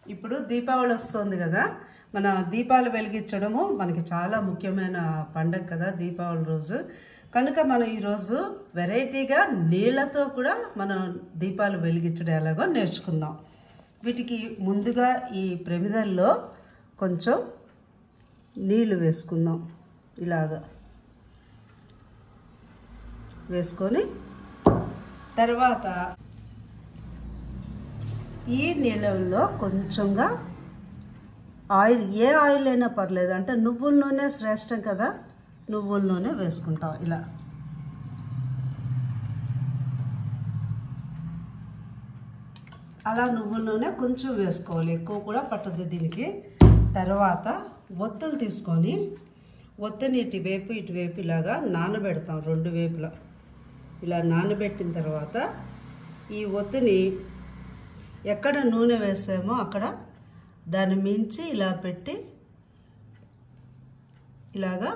ఇప్పుడు దీపావళి వస్తుంది కదా మన దీపాలు వెలిగించడము మనకి చాలా ముఖ్యమైన పండగ కదా దీపావళి రోజు కనుక మనం ఈరోజు వెరైటీగా నీళ్లతో కూడా మనం దీపాలు వెలిగించడం ఎలాగో నేర్చుకుందాం వీటికి ముందుగా ఈ ప్రమిదల్లో కొంచెం నీళ్లు వేసుకుందాం ఇలాగా వేసుకొని తర్వాత ఈ నీళ్ళల్లో కొంచెంగా ఆయిల్ ఏ ఆయిల్ అయినా పర్లేదు అంటే నువ్వుల నూనె శ్రేష్టం కదా నువ్వుల నూనె వేసుకుంటాం ఇలా అలా నువ్వుల నూనె కొంచెం వేసుకోవాలి ఎక్కువ కూడా పట్టదు దీనికి తర్వాత ఒత్తులు తీసుకొని ఒత్తిని ఇటువైపు ఇటువైపు ఇలాగా నానబెడతాం రెండు వేపులా ఇలా నానబెట్టిన తర్వాత ఈ ఒత్తిని ఎక్కడ నూనె వేసామో అక్కడ దాన్ని మించి ఇలా పెట్టి ఇలాగా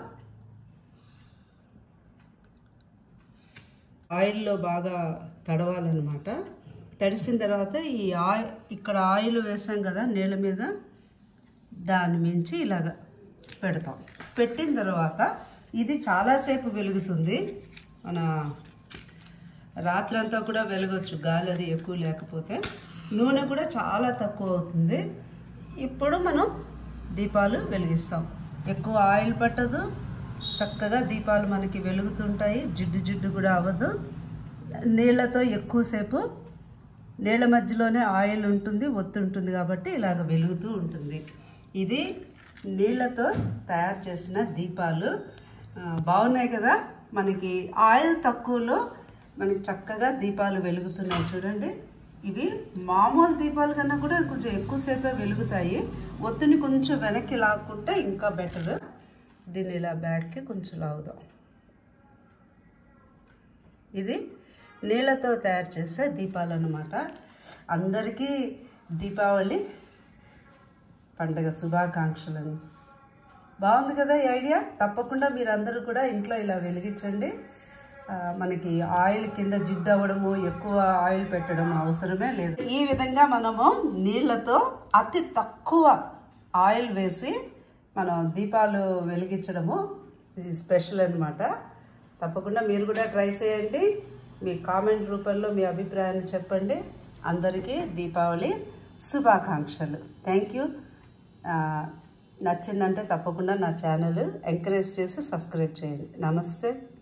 ఆయిల్లో బాగా తడవాలన్నమాట తడిసిన తర్వాత ఈ ఆయిల్ ఇక్కడ ఆయిల్ వేసాం కదా నీళ్ళ మీద దాన్ని మించి ఇలాగ పెడతాం పెట్టిన తర్వాత ఇది చాలాసేపు వెలుగుతుంది మన రాత్రంతా కూడా వెలగొచ్చు గాలి అది ఎక్కువ లేకపోతే నూనె కూడా చాలా తక్కువ అవుతుంది ఇప్పుడు మనం దీపాలు వెలిగిస్తాం ఎక్కువ ఆయిల్ పట్టదు చక్కగా దీపాలు మనకి వెలుగుతుంటాయి జిడ్డు జిడ్డు కూడా అవ్వదు నీళ్ళతో ఎక్కువసేపు నీళ్ళ మధ్యలోనే ఆయిల్ ఉంటుంది ఒత్తి ఉంటుంది కాబట్టి ఇలాగ వెలుగుతూ ఉంటుంది ఇది నీళ్ళతో తయారు చేసిన దీపాలు ఆ, బాగున్నాయి కదా మనకి ఆయిల్ తక్కువలో మనకి చక్కగా దీపాలు వెలుగుతున్నాయి చూడండి ఇవి మామూలు దీపాల కన్నా కూడా కొంచెం ఎక్కువసేపే వెలుగుతాయి ఒత్తిని కొంచెం వెనక్కి లాక్కుంటే ఇంకా బెటర్ దీన్ని ఇలా బ్యాక్కి కొంచెం లాగుదాం ఇది నీళ్ళతో తయారు చేసే దీపాలు అన్నమాట అందరికీ దీపావళి పండగ శుభాకాంక్షలను బాగుంది కదా ఈ ఐడియా తప్పకుండా మీరందరూ కూడా ఇంట్లో ఇలా వెలిగించండి ఆ, మనకి ఆయిల్ కింద జిడ్డు అవ్వడము ఎక్కువ ఆయిల్ పెట్టడం అవసరమే లేదు ఈ విధంగా మనము నీళ్ళతో అతి తక్కువ ఆయిల్ వేసి మనం దీపాలు వెలిగించడము ఇది స్పెషల్ అన్నమాట తప్పకుండా మీరు కూడా ట్రై చేయండి మీ కామెంట్ రూపంలో మీ అభిప్రాయాన్ని చెప్పండి అందరికీ దీపావళి శుభాకాంక్షలు థ్యాంక్ యూ నచ్చిందంటే తప్పకుండా నా ఛానల్ ఎంకరేజ్ చేసి సబ్స్క్రైబ్ చేయండి నమస్తే